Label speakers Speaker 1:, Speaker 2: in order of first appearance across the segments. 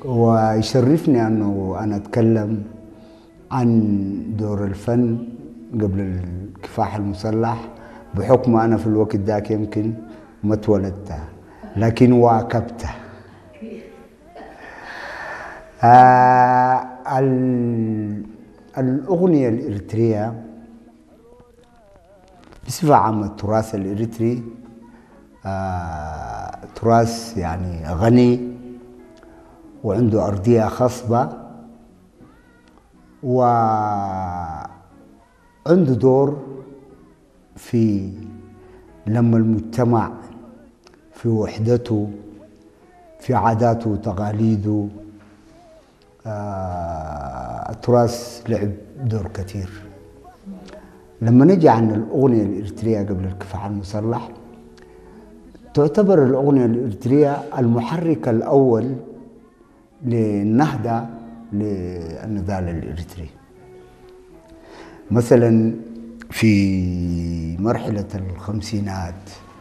Speaker 1: ويشرفني أنه أنا أتكلم عن دور الفن قبل الكفاح المسلح بحكم أنا في الوقت ذاك يمكن ما اتولدت لكن واكبته آه الأغنية الإريترية بصفة عامة التراث الإريتري آه تراث يعني غني وعنده أرضية خصبة وعنده دور في لما المجتمع في وحدته في عاداته وتقاليده آه التراث لعب دور كثير لما نجي عن الأغنية الإريترية قبل الكفاح المسلح تعتبر الأغنية الإريترية المحرك الأول للنهضة للنضال الإريتري مثلا في مرحلة الخمسينات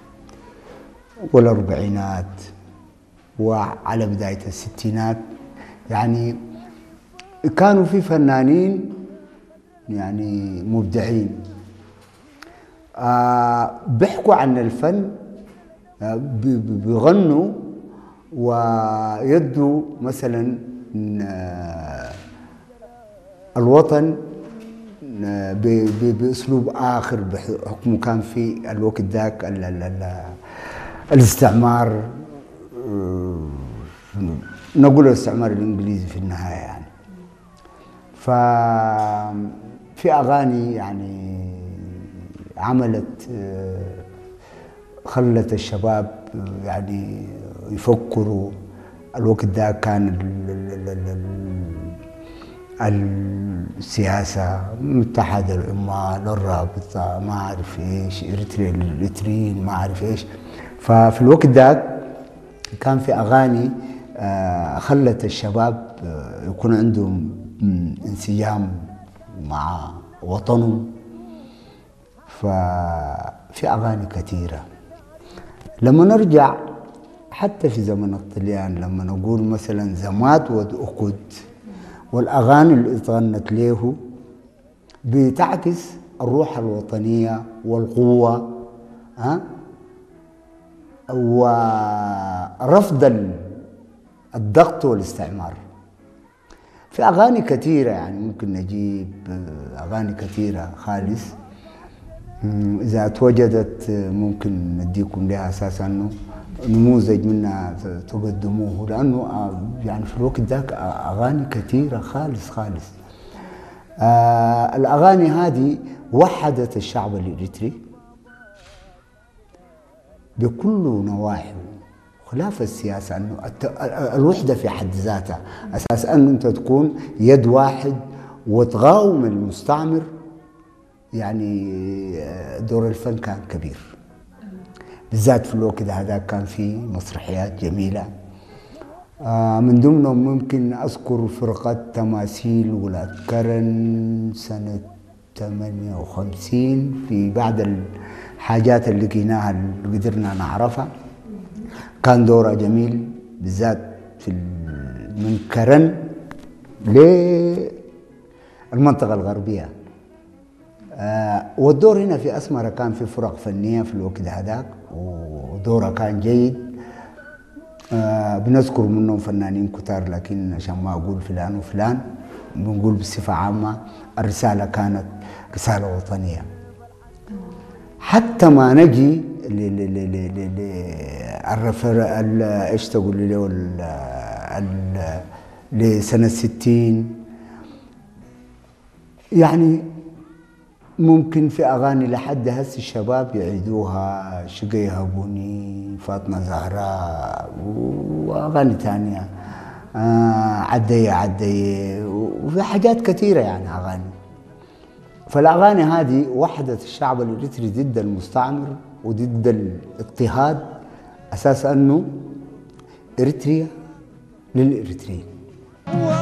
Speaker 1: والأربعينات وعلى بداية الستينات يعني كانوا في فنانين يعني مبدعين آه بيحكوا عن الفن آه بيغنوا ويدوا مثلا آه الوطن باسلوب اخر بحكم كان في الوقت ذاك الاستعمار نقول الاستعمار الانجليزي في النهايه يعني ففي اغاني يعني عملت خلت الشباب يعني يفكروا الوقت ده كان السياسة اتحاد العمال الرابطة ما أعرف إيش إريتريا الإريتريين ما أعرف إيش ففي الوقت ده كان في أغاني خلت الشباب يكون عندهم انسجام مع وطنهم ففي أغاني كثيرة لما نرجع حتى في زمن الطليان لما نقول مثلا زمات وأكد والأغاني اللي اتغنت له بتعكس الروح الوطنية والقوة ها ورفض الضغط والاستعمار في أغاني كثيرة يعني ممكن نجيب أغاني كثيرة خالص إذا توجدت ممكن نديكم لها أساس أنه نموذج منها تقدموه لأنه يعني في الوقت ذاك أغاني كثيرة خالص خالص آه الأغاني هذه وحدت الشعب الإريتري بكل نواحي خلاف السياسة أنه الوحدة في حد ذاتها أساس أنه أنت تكون يد واحد وتقاوم المستعمر يعني دور الفن كان كبير بالذات في الوقت هذا كان في مسرحيات جميلة آه من ضمنهم ممكن أذكر فرقة تماثيل ولاد كرن سنة 58 في بعض الحاجات اللي لقيناها اللي قدرنا نعرفها كان دورها جميل بالذات في من كرن للمنطقة الغربية آه والدور هنا في أسمرة كان في فرق فنية في الوقت هذاك ودورها كان جيد آه بنذكر منهم فنانين كتار لكن عشان ما أقول فلان وفلان بنقول بصفة عامة الرسالة كانت رسالة وطنية حتى ما نجي ل ل ل ل ل الرفر ايش تقول له لسنة 60 يعني ممكن في اغاني لحد هسه الشباب يعيدوها شقي يهبوني فاطمه زهراء واغاني ثانيه آه عدي عدي وفي حاجات كثيره يعني اغاني فالاغاني هذه وحدت الشعب الاريتري ضد المستعمر وضد الاضطهاد اساس انه اريتريا للاريتريين